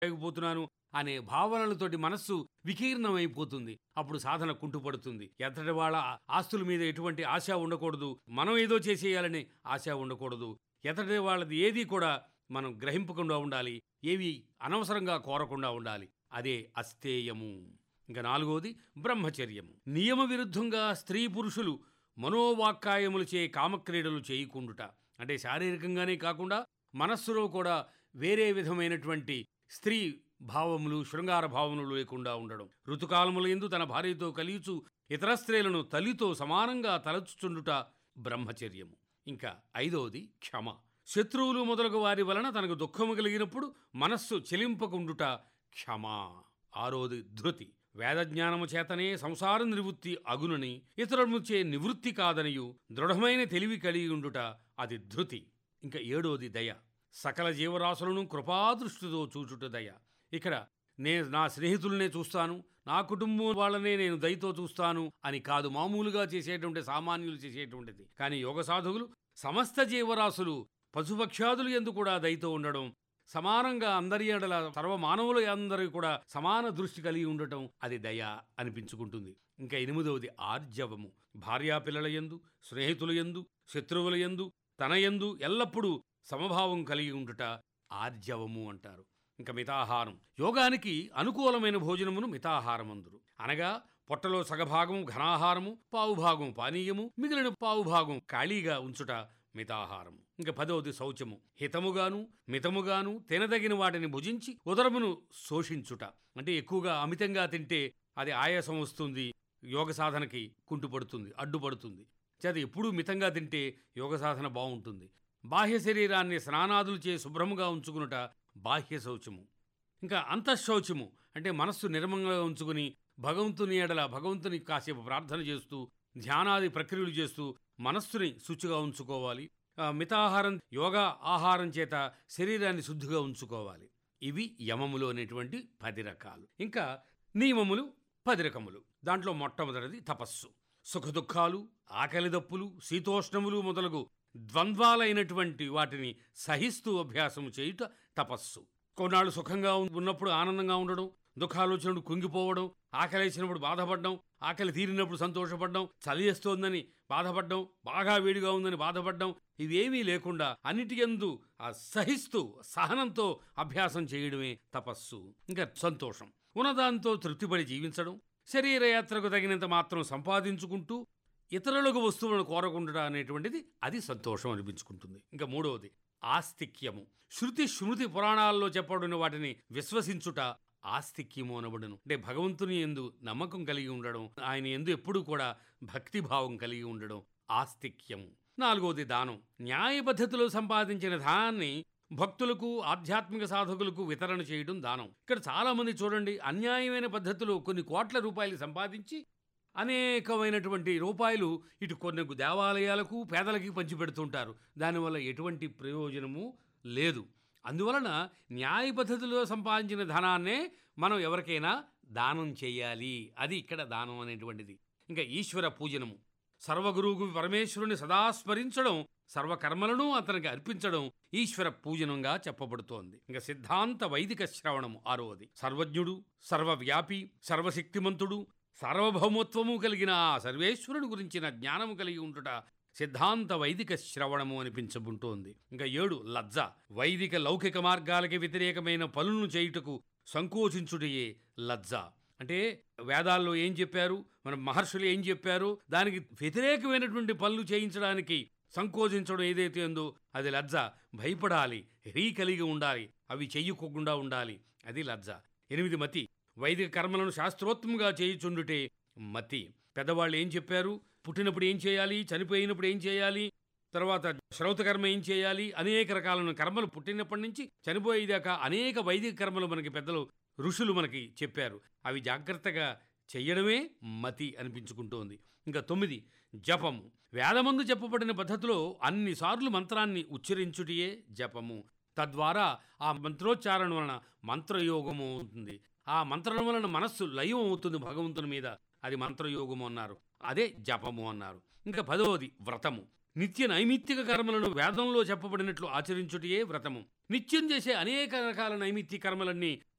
చేయకపోతున్నాను అనే భావనలతోటి మనస్సు వికీర్ణమైపోతుంది అప్పుడు సాధన కుంటుపడుతుంది ఎత్తటి వాళ్ళ ఆస్తుల మీద ఎటువంటి ఆశ ఉండకూడదు మనం ఏదో చేసేయాలని ఆశ ఉండకూడదు ఎత్తటి వాళ్ళది ఏది కూడా మనం గ్రహింపకుండా ఉండాలి ఏవి అనవసరంగా కోరకుండా ఉండాలి అదే అస్థేయము ఇంకా నాలుగోది బ్రహ్మచర్యము నియమ విరుద్ధంగా స్త్రీ పురుషులు మనోవాక్కాయములచే కామక్రీడలు చేయకుండుట అంటే శారీరకంగానే కాకుండా మనస్సులో కూడా వేరే విధమైనటువంటి స్త్రీ భావములు శృంగార భావములు లేకుండా ఉండడం ఋతుకాలముల ఎందు తన భార్యతో కలియుచు ఇతర స్త్రీలను తల్లితో సమానంగా తలచుచుండుట బ్రహ్మచర్యము ఇంకా ఐదవది క్షమ శత్రువులు మొదలగు వారి వలన తనకు దుఃఖము కలిగినప్పుడు మనస్సు చెలింపకుండుట క్షమ ఆరోది ధృతి వేదజ్ఞానము చేతనే సంసార నివృత్తి అగునని ఇతరులముచే నివృత్తి కాదనియు దృఢమైన తెలివి కలిగి ఉండుట అది ధృతి ఇంకా ఏడోది దయ సకల జీవరాశులను కృపాదృష్టితో చూచుట దయ ఇక్కడ నేను నా స్నేహితులనే చూస్తాను నా కుటుంబం వాళ్ళనే నేను దయతో చూస్తాను అని కాదు మామూలుగా చేసేటువంటి సామాన్యులు చేసేటువంటిది కానీ యోగ సాధకులు సమస్త జీవరాశులు పశుపక్షాదులు ఎందు కూడా దయతో ఉండడం సమానంగా అందరి ఎడల సర్వమానవుల అందరి కూడా సమాన దృష్టి కలిగి ఉండటం అది దయ అనిపించుకుంటుంది ఇంకా ఎనిమిదవది ఆర్జవము భార్యాపిల్లల యందు స్నేహితుల యందు శత్రువుల యందు తన యందు ఎల్లప్పుడూ సమభావం కలిగి ఉండుట ఆర్జవము అంటారు ఇంకా మితాహారం యోగానికి అనుకూలమైన భోజనమును మితాహారమందురు అనగా పొట్టలో సగభాగం ఘనాహారము పావుభాగం పానీయము మిగిలిన పావుభాగం ఖాళీగా ఉంచుట మితాహారం ఇంకా పదవది శౌచము హితముగాను మితముగాను తినదగిన వాటిని భుజించి ఉదరమును శోషించుట అంటే ఎక్కువగా అమితంగా తింటే అది ఆయాసం వస్తుంది యోగ సాధనకి కుంటుపడుతుంది అడ్డుపడుతుంది చేత ఎప్పుడూ మితంగా తింటే యోగ సాధన బాగుంటుంది బాహ్య శరీరాన్ని స్నానాదులు చే శుభ్రముగా ఉంచుకునుట బాహ్య శౌచము ఇంకా అంతఃశౌచము అంటే మనస్సు నిర్మంగా ఉంచుకుని భగవంతుని ఎడల భగవంతుని కాసేపు ప్రార్థన చేస్తూ ధ్యానాది ప్రక్రియలు చేస్తూ మనస్సుని శుచిగా ఉంచుకోవాలి ఆ, మితాహారం యోగా ఆహారం చేత శరీరాన్ని శుద్ధిగా ఉంచుకోవాలి ఇవి యమములు అనేటువంటి పది రకాలు ఇంకా నియమములు పది రకములు దాంట్లో మొట్టమొదటిది తపస్సు సుఖదుఖాలు ఆకలిదప్పులు శీతోష్ణములు మొదలగు ద్వంద్వాలైనటువంటి వాటిని సహిస్తూ అభ్యాసము చేయుట తపస్సు కొన్నాళ్ళు సుఖంగా ఉన్- ఉన్నప్పుడు ఆనందంగా ఉండడం దుఃఖాలు వచ్చినప్పుడు కుంగిపోవడం ఆకలేసినప్పుడు బాధపడడం ఆకలి తీరినప్పుడు సంతోషపడడం చలి వేస్తోందని బాధపడడం బాగా వేడిగా ఉందని బాధపడడం ఇవేమీ లేకుండా అన్నిటియందు ఆ సహిస్తూ సహనంతో అభ్యాసం చేయడమే తపస్సు ఇంకా సంతోషం ఉన్నదాంతో తృప్తిపడి జీవించడం శరీర యాత్రకు తగినంత మాత్రం సంపాదించుకుంటూ ఇతరులకు వస్తువులను కోరకుండా అనేటువంటిది అది సంతోషం అనిపించుకుంటుంది ఇంకా మూడవది ఆస్తిక్యము శృతి స్మృతి పురాణాల్లో చెప్పబడిన వాటిని విశ్వసించుట ఆస్తిక్యము అనబడును అంటే భగవంతుని ఎందు నమ్మకం కలిగి ఉండడం ఆయన ఎందు ఎప్పుడూ కూడా భక్తిభావం కలిగి ఉండడం ఆస్తిక్యము నాలుగవది దానం న్యాయ పద్ధతిలో సంపాదించిన ధనాన్ని భక్తులకు ఆధ్యాత్మిక సాధకులకు వితరణ చేయడం దానం ఇక్కడ చాలామంది చూడండి అన్యాయమైన పద్ధతిలో కొన్ని కోట్ల రూపాయలు సంపాదించి అనేకమైనటువంటి రూపాయలు ఇటు కొన్ని దేవాలయాలకు పేదలకి పంచిపెడుతుంటారు దానివల్ల ఎటువంటి ప్రయోజనము లేదు అందువలన న్యాయ పద్ధతిలో సంపాదించిన ధనాన్నే మనం ఎవరికైనా దానం చేయాలి అది ఇక్కడ దానం అనేటువంటిది ఇంకా ఈశ్వర పూజనము సర్వగురువుకు పరమేశ్వరుని సదా స్మరించడం సర్వకర్మలను అతనికి అర్పించడం ఈశ్వర పూజనంగా చెప్పబడుతోంది ఇంకా సిద్ధాంత వైదిక శ్రవణము ఆరోది సర్వజ్ఞుడు సర్వవ్యాపి సర్వశక్తిమంతుడు సార్వభౌమత్వము కలిగిన ఆ సర్వేశ్వరుడు గురించిన జ్ఞానము కలిగి ఉంటుట సిద్ధాంత వైదిక శ్రవణము అనిపించబుంటోంది ఇంకా ఏడు లజ్జ వైదిక లౌకిక మార్గాలకి వ్యతిరేకమైన పనులను చేయుటకు సంకోచించుటయే లజ్జ అంటే వేదాల్లో ఏం చెప్పారు మన మహర్షులు ఏం చెప్పారు దానికి వ్యతిరేకమైనటువంటి పనులు చేయించడానికి సంకోచించడం ఏదైతే ఉందో అది లజ్జ భయపడాలి హీ కలిగి ఉండాలి అవి చెయ్యకోకుండా ఉండాలి అది లజ్జ ఎనిమిది మతి వైదిక కర్మలను శాస్త్రోత్తముగా చేయుచుండుటే మతి పెద్దవాళ్ళు ఏం చెప్పారు పుట్టినప్పుడు ఏం చేయాలి చనిపోయినప్పుడు ఏం చేయాలి తర్వాత శ్రౌత కర్మ ఏం చేయాలి అనేక రకాలైన కర్మలు పుట్టినప్పటి నుంచి చనిపోయేదాకా అనేక వైదిక కర్మలు మనకి పెద్దలు ఋషులు మనకి చెప్పారు అవి జాగ్రత్తగా చెయ్యడమే మతి అనిపించుకుంటోంది ఇంకా తొమ్మిది జపము వేదమందు చెప్పబడిన పద్ధతిలో అన్నిసార్లు మంత్రాన్ని ఉచ్చరించుటియే జపము తద్వారా ఆ మంత్రోచ్చారణ వలన మంత్రయోగము అవుతుంది ఆ మంత్రం వలన మనస్సు లయం అవుతుంది భగవంతుని మీద అది మంత్రయోగము అన్నారు అదే జపము అన్నారు ఇంకా పదవది వ్రతము నిత్య నైమిత్తిక కర్మలను వేదంలో చెప్పబడినట్లు ఆచరించుటయే వ్రతము నిత్యం చేసే అనేక రకాల నైమిత్తిక కర్మలన్నీ